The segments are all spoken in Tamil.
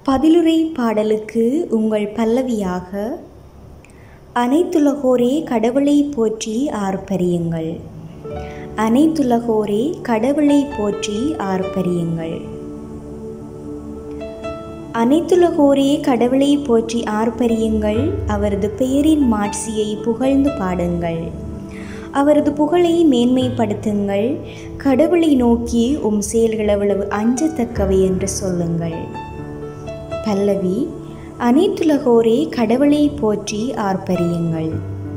பதிலுரை பாடலுக்கு உங்கள் பல்லவியாக அனைத்துலகோரே கடவுளை போற்றி ஆர்ப்பரியுங்கள் அனைத்துலகோரே கடவுளை போற்றி ஆர்ப்பரியுங்கள் அனைத்துலகோரே கடவுளை போற்றி ஆர்ப்பரியுங்கள் அவரது பெயரின் மாட்சியை புகழ்ந்து பாடுங்கள் அவரது புகழை மேன்மைப்படுத்துங்கள் கடவுளை நோக்கி உம் செயல்கள் அவ்வளவு அஞ்சத்தக்கவை என்று சொல்லுங்கள் பல்லவி அனைத்துலகோரே கடவுளை போற்றி ஆர்ப்பரியுங்கள்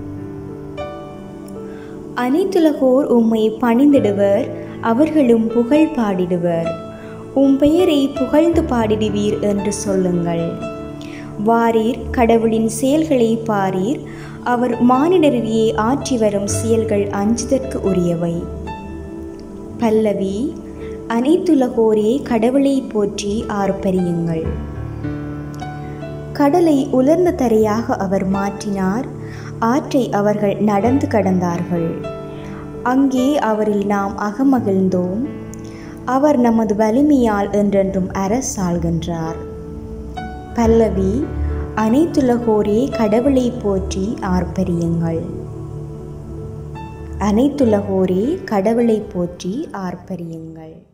அனைத்துலகோர் உம்மை பணிந்திடுவர் அவர்களும் புகழ் பாடிடுவர் உம் பெயரை புகழ்ந்து பாடிடுவீர் என்று சொல்லுங்கள் வாரீர் கடவுளின் செயல்களை பாரீர் அவர் மானிடரிடையே ஆற்றி வரும் செயல்கள் அஞ்சுதற்கு உரியவை பல்லவி அனைத்துலகோரே கடவுளை போற்றி ஆர்ப்பரியுங்கள் கடலை உலர்ந்த தரையாக அவர் மாற்றினார் ஆற்றை அவர்கள் நடந்து கடந்தார்கள் அங்கே அவரில் நாம் அகமகிழ்ந்தோம் அவர் நமது வலிமையால் என்றென்றும் அரசாள்கின்றார் பல்லவி அனைத்துலகோரே கடவுளை போற்றி ஆர்ப்பரியுங்கள் அனைத்துலகோரே கடவுளை போற்றி ஆர்ப்பரியுங்கள்